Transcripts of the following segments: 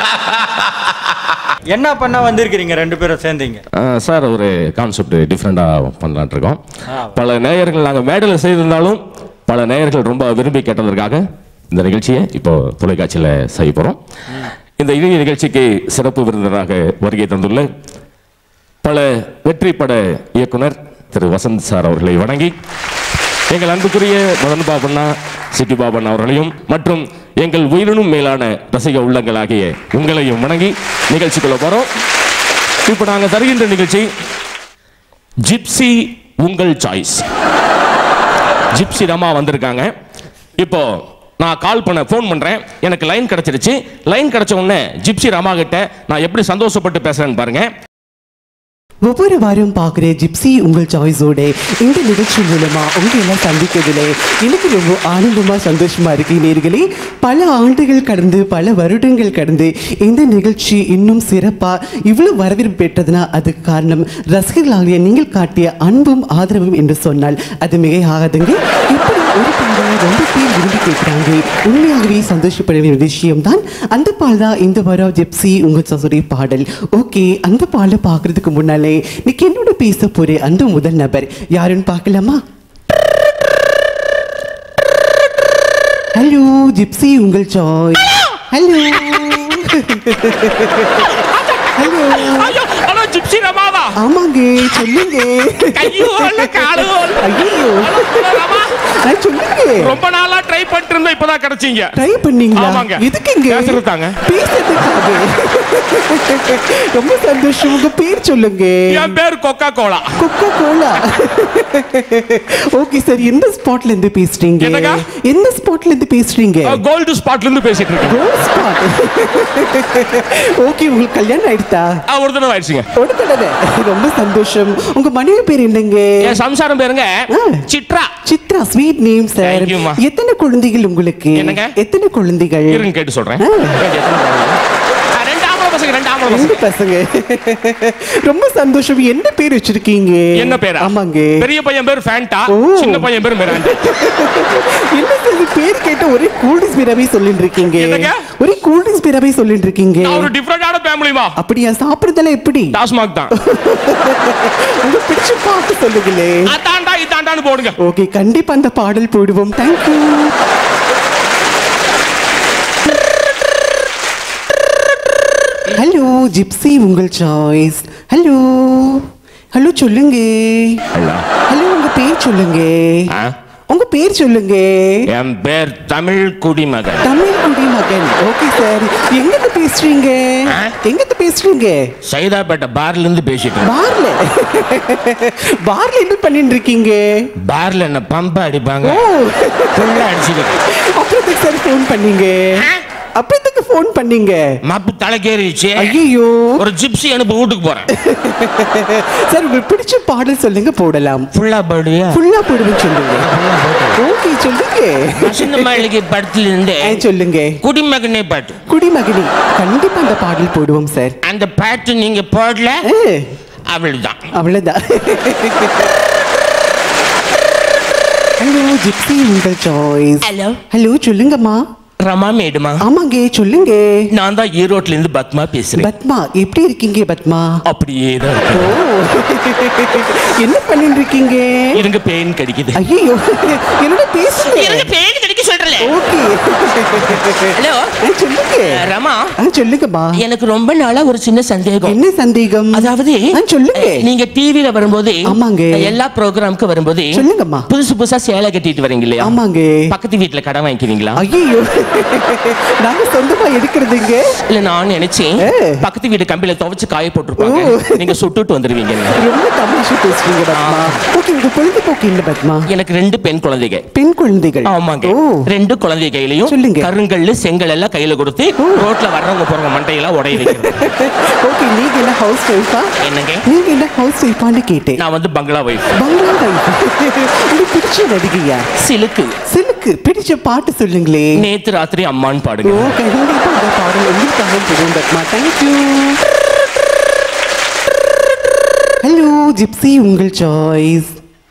என்ன பண்ண வந்திருக்கிறீங்க ரெண்டு பேரும் சேர்ந்தீங்க அஹ் சார் ஒரு கான்செப்ட் டிஃப்ரெண்டாக பண்ணலான் இருக்கோம் ஆ. பல நேயர்கள் நாங்கள் மேடையில் செய்திருந்தாலும் பல நேயர்கள் ரொம்ப விரும்பி கேட்டதற்காக இந்த நிகழ்ச்சியை இப்போ தொலைக்காட்சியில் செய்ய போகிறோம் இந்த இனிய நிகழ்ச்சிக்கு சிறப்பு விருந்தினராக வருகை தந்துள்ள பல வெற்றி பட இயக்குனர் திரு வசந்த் சார் அவர்களை வணங்கி எங்கள் அன்புக்குரிய மதன் பாபண்ணா சிட்டி பாபண்ணா அவர்களையும் மற்றும் எங்கள் உயிரினும் மேலான ரசிக உள்ளங்களாகிய உங்களையும் வணங்கி நிகழ்ச்சிக்குள்ள போகிறோம் இப்போ நாங்கள் தருகின்ற நிகழ்ச்சி ஜிப்சி உங்கள் சாய்ஸ் ஜிப்சி ரமா வந்திருக்காங்க இப்போ நான் கால் பண்ண ஃபோன் பண்றேன் எனக்கு லைன் கிடைச்சிருச்சு லைன் கிடைச்ச உடனே ஜிப்சி ரமா கிட்ட நான் எப்படி சந்தோஷப்பட்டு பேசுறேன்னு பாருங்க ஒவ்வொரு வாரம் பார்க்குற ஜிப்சி உங்கள் சாய்ஸோட இந்த நிகழ்ச்சி மூலமா உங்களை எல்லாம் சந்திக்கிறதுல எனக்கு ரொம்ப ஆனந்தமா சந்தோஷமா இருக்கு நேர்களே பல ஆண்டுகள் கடந்து பல வருடங்கள் கடந்து இந்த நிகழ்ச்சி இன்னும் சிறப்பா இவ்வளவு வரவேற்பு பெற்றதுன்னா அதுக்கு காரணம் ரசிகர்களாகிய நீங்கள் காட்டிய அன்பும் ஆதரவும் என்று சொன்னால் அது மிகை ஆகாதுங்க இப்படி ஒரு பாடலை ரொம்ப பேர் விரும்பி கேட்குறாங்க உண்மையாகவே சந்தோஷப்பட வேண்டிய விஷயம்தான் அந்த பால் தான் இந்த வாரம் ஜெப்சி உங்கள் சசுரி பாடல் ஓகே அந்த பாடலை பார்க்கறதுக்கு முன்னாலே இன்னைக்கு என்னோட பேச போற அந்த முதல் நபர் யாருன்னு பார்க்கலாமா ஹலோ ஜிப்சி உங்கள் சாய் ஹலோ ஹலோ ஐயோ ஹலோ ஜிப்சி ரமாவா ஆமாங்க சொல்லுங்க கையோ இல்ல காலோ ஐயோ ஆ, சொல்லுங்க ரொம்ப நாளா ட்ரை பண்ணிட்டு இருந்தோம் இப்பதான் கிடைச்சீங்க ட்ரை பண்ணீங்களா ஆமாங்க. எதுக்குங்க பேசுறதுக்காங்க. பேசுறதுக்காக ரொம்ப சந்தோஷம் உங்க பேர் சொல்லுங்க என் பேர் Coca Cola Coco Cola okay sir எந்த ஸ்பாட்ல இருந்து பேசுறீங்க என்னங்க? எந்த ஸ்பாட்ல இருந்து பேசுறீங்க கோல்டு ஸ்பாட்ல இருந்து பேசிட்டு இருக்கேன் கோல் ஸ்பாட் ஓகே உங்களுக்கு கல்யாணம் ஆயிடுதா ஆ, ஒரு தடவை ஆயிடுச்சுங்க ஒரு தடவை ரொம்ப சந்தோஷம் உங்க மனைவி பேர் என்னங்க என் சம்சாரம் பேருங்க ஆ. Chitra Chitra sweet name sir Thank you, மா. எத்தனை குழந்தைகள் உங்களுக்கு என்னங்க? எத்தனை குழந்தைகள் இருங்க கேட்டு சொல்றேன் ஆ. எத்தனை குழந்தைங்க? ஆ, ரெண்டு ஆம்பளை பசங்க ரெண்டு ஆம்பளை பசங்க ரெண்டு பசங்க ரொம்ப சந்தோஷம் என்ன பேர் வச்சிருக்கீங்க என்ன பேரா ஆமாங்க பெரிய பையன் பேர் ஃபேண்டா ஓ. சின்ன பையன் பேர் மிராண்டா என்ன சார் இது பேர் கேட்ட ஒரே கூல்ட்ரிங்ஸ் பேராவே சொல்லிட்டு இருக்கீங்க என்னங்க? ஒரே கூல்ட்ரிங்ஸ் பேராவே சொல்லிட்டு இருக்கீங்க நான் ஒரு டிஃபரெண்டான ஃபேமிலிமா அப்படியா சாப்பிடுறதெல்லாம் எப்படி டாஸ்மாக் தான் உங்க பிடிச்ச பாட்டு சொல்லுங்களே அதாண்டா இதாண்டான்னு போடுங்க ஓகே கண்டிப்பா அந்த பாடல் போடுவோம் தேங்க்யூ ஹலோ ஜிப்சி உங்கள் சாய்ஸ் ஹலோ ஹலோ சொல்லுங்க ஹலோ உங்க பேர் சொல்லுங்க ஆ? உங்க பேர் சொல்லுங்க என் பேர் தமிழ் குடிமகன் தமிழ் குடிமகன் ஓகே சார் எங்க இருந்து பேசுறீங்க ஆ? எங்க இருந்து பேசுறீங்க சைதாப்பேட்டை பார்ல இருந்து பேசிட்டு இருக்கேன். பார்ல பார்ல என்ன பண்ணிட்டு இருக்கீங்க பார்ல என்ன பம்ப அடிப்பாங்க ஓ ஃபுல்லா அடிச்சுட்டு அப்புறத்துக்கு சார் ஃபோன் பண்ணீங்க அப்புறத்துக்கு ஃபோன் பண்ணீங்க மப்பு தலைக்கேறிச்சு ஐயோ ஒரு ஜிப்சி அனுப்பி வீட்டுக்கு போறேன் சார் உங்களுக்கு பிடிச்ச பாடல் சொல்லுங்க போடலாம் ஃபுல்லா பாடுவியா ஃபுல்லா போடுவேன் சொல்லுங்க ஓகே சொல்லுங்க வசந்த மாளிகை படத்துல இருந்து ஆ, சொல்லுங்க குடிமகனே பாட்டு குடிமகனி கண்டிப்பா அந்த பாடல் போடுவோம் சார் அந்த பாட்டு நீங்க போடல ஆ, அவள்தான் அவ்வளவுதான் ஹலோ ஜிப்சி உங்கள் சாய்ஸ் ஹலோ ஹலோ சொல்லுங்கம்மா ரமா மேடுமா ஆமாங்க சொல்லுங்க நான் தான் ஈரோட்ல இருந்து பத்மா பேசுறேன் பத்மா எப்படி இருக்கீங்க பத்மா அப்படியே தான் ஓ இருக்கு. என்ன பண்ணிட்டு இருக்கீங்க இருங்க பெயின் கடிக்குது ஐயோ என்னோட பேசுங்க பெயின் கடிக்க சொல்றல ஓகே ஹலோ ஆ, சொல்லுங்க ரமா ஆ, சொல்லுங்கம்மா எனக்கு ரொம்ப நாளா ஒரு சின்ன சந்தேகம் என்ன சந்தேகம் அதாவது ஆ, சொல்லுங்க நீங்க டிவில வரும்போது ஆமாங்க. எல்லா ப்ரோக்ராமுக்கு வரும்போது சொல்லுங்கம்மா புதுசு புதுசா சேலை கட்டிட்டு வரீங்க இல்லையா ஆமாங்க பக்கத்து வீட்டுல கடன் வாங்கிக்கிறீங்களா ஐயோ நாங்க சொந்தமா எடுக்கிறதுங்க இல்ல நான் நினைச்சேன் ஏ. பக்கத்து வீட்டு கம்பியில துவைச்சு காய போட்டிருப்பாங்க ஓ. நீங்க சுட்டுட்டு வந்துருவீங்க ரொம்ப தமாஷா பேசுறீங்க பத்மா ஓகே உங்க பொழுதுபோக்கு என்ன பத்மா எனக்கு ரெண்டு பெண் குழந்தைங்க பெண் குழந்தைகள் ஆமாங்க ஓ ரெண்டு குழந்தை கையிலயும் சொல்லுங்க. கருங்கல்லு செங்கல் எல்லாம் கையில கொடுத்து ரோட்ல வர்றவங்க போறவங்க மண்டையெல்லாம் உடைய வைக்கிறது ஓகே நீங்க என்ன ஹவுஸ் ஒய்ஃபா என்னங்க நீங்க என்ன ஹவுஸ் ஒய்ஃபான்னு கேட்டேன் நான் வந்து பங்களா வைஃப் பங்களா வைஃப் உங்களுக்கு பிடிச்ச நடிகையா சிலுக்கு சிலுக்கு பிடிச்ச பாட்டு சொல்லுங்களே நேத்து ராத்திரி அம்மான்னு ஓ பாடுங்க கண்டிப்பா அந்த பாடல் உங்களுக்காக போடுவோம் பத்மா தேங்க்யூ ஹலோ ஜிப்சி உங்கள் சாய்ஸ்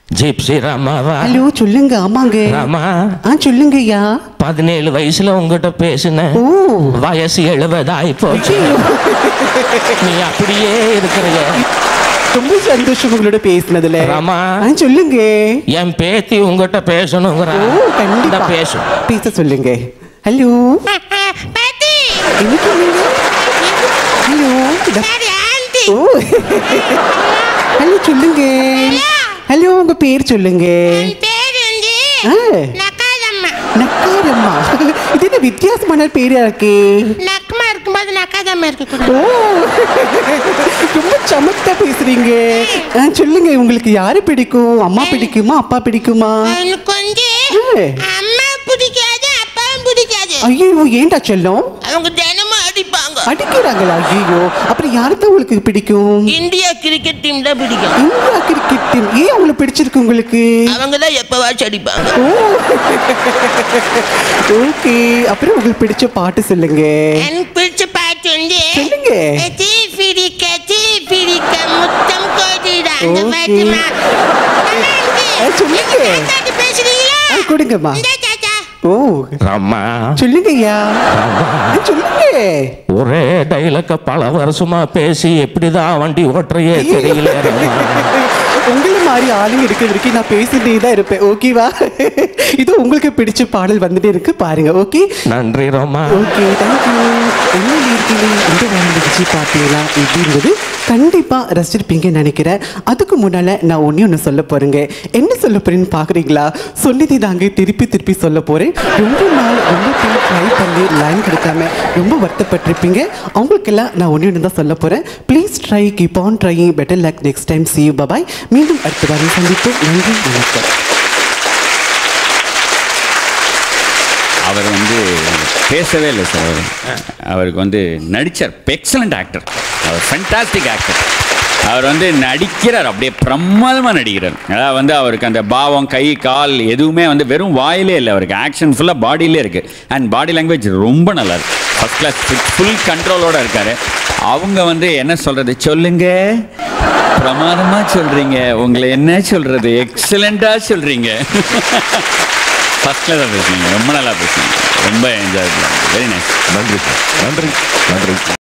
ஜிப்சி ராமாவா ஹலோ சொல்லுங்க ஆமாங்க ராமா ஆ சொல்லுங்க ஐயா பதினேழு வயசுல உங்ககிட்ட பேசினேன் ஓ வயசு எழுபதாயி போச்சு நீ அப்படியே இருக்கிறீங்க ரொம்ப சந்தோஷம் உங்களோட பேசினதுல ராமா. ஆ சொல்லுங்க என் பேத்தி உங்ககிட்ட பேசணுங்கிற ஓ கண்டிப்பா பேசும் பேச சொல்லுங்க ஹலோ பாட்டி என்ன சொன்னீங்க ஹலோ டாடி ஆண்டி ஓ ஹலோ சொல்லுங்க ஹலோ உங்க பேர் சொல்லுங்க என் பேர் வந்து ஆ. நக்காதம்மா நக்காரம்மா இது என்ன வித்தியாசமான பேரா இருக்கு நக்கமா இருக்கும்போது நக்காதம்மா இருக்கக்கூடாது ஓ ரொம்ப சமத்தா பேசுறீங்க ஆ, சொல்லுங்க உங்களுக்கு யாரு பிடிக்கும் அம்மா பிடிக்குமா அப்பா பிடிக்குமா எனக்கு வந்து ஏ. அம்மா பிடிக்காது அப்பாவும் பிடிக்காது ஐயோ ஏன்டா செல்லம் அவங்க தினமும் அடிப்பாங்க அடிக்கிறாங்களா ஐயோ அப்புறம் யாருதான் உங்களுக்கு பிடிக்கும் இந்தியா கிரிக்கெட் டீம் தான் பிடிக்கும் இந்தியா கிரிக்கெட் டீம் ஏன் அவங்கள பிடிச்சிருக்கு உங்களுக்கு அவங்க தான் எப்பவாச்சும் அடிப்பாங்க ஓ ஓகே அப்புறம் உங்களுக்கு பிடிச்ச பாட்டு சொல்லுங்க எனக்கு பிடிச்ச பாட்டு வந்து சொல்லுங்க. தீ பிடிக்க தீ பிடிக்க முத்தம் கோதிடா அந்த Okay. பாட்டுமா ஆ, சொல்லுங்க. பேசுறீங்களா ஆ, கொடுங்கம்மா இந்த தாத்தா ஓ ராமா சொல்லுங்க ஐயா ஆ, சொல்லுங்க ஒரே டைலக்க பல வருஷமா பேசி எப்படிதான் வண்டி ஓட்டுறையே தெரியல ராமா உங்களை மாதிரி ஆளுங்க இருக்க வரைக்கும் நான் பேசிட்டே தான் இருப்பேன் ஓகேவா இது உங்களுக்கு பிடிச்ச பாடல் வந்துட்டே இருக்கு பாருங்க ஓகே நன்றி ராமா ஓகே தேங்க்யூ என்ன இருக்கீங்க இந்த வாரம் நிகழ்ச்சி பார்த்தீங்களா எப்படி இருந்தது கண்டிப்பாக ரசிச்சிருப்பீங்கன்னு நினைக்கிறேன் அதுக்கு முன்னால் நான் ஒன்றே ஒன்று சொல்ல போகிறேங்க என்ன சொல்ல போகிறேன்னு பார்க்குறீங்களா சொன்னதை தாங்க திருப்பி திருப்பி சொல்ல போகிறேன் ரொம்ப நாள் ரொம்ப பேர் ட்ரை பண்ணி லைன் கிடைக்காம ரொம்ப வருத்தப்பட்டிருப்பீங்க அவங்களுக்கெல்லாம் நான் ஒன்றே ஒன்று தான் சொல்ல போகிறேன் please try keep on trying better luck next time see you bye bye மீண்டும் அடுத்த வாரம் சந்திப்போம் நன்றி வணக்கம் அவர் வந்து பேசவே இல்லை சார் அவர் அவருக்கு வந்து நடிச்சார் எக்ஸலண்ட் ஆக்டர் அவர் ஃபென்டாஸ்டிக் ஆக்டர் அவர் வந்து நடிக்கிறார் அப்படியே பிரமாதமாக நடிக்கிறார் அதாவது வந்து அவருக்கு அந்த பாவம் கை கால் எதுவுமே வந்து வெறும் வாயிலே இல்லை அவருக்கு ஆக்ஷன் ஃபுல்லாக பாடியிலே இருக்குது அண்ட் பாடி லாங்குவேஜ் ரொம்ப நல்லா இருக்கு ஃபஸ்ட் கிளாஸ் ஃபுல் கண்ட்ரோலோட இருக்காரு அவங்க வந்து என்ன சொல்கிறது சொல்லுங்க பிரமாதமாக சொல்கிறீங்க உங்களை என்ன சொல்கிறது எக்ஸலண்ட்டாக சொல்கிறீங்க ஃபர்ஸ்ட் கிளாஸாக பேசுனீங்க ரொம்ப நல்லா பேசுனீங்க ரொம்ப என்ஜாய் பண்ணேன் வெரி நைஸ் நன்றி சார் நன்றி நன்றி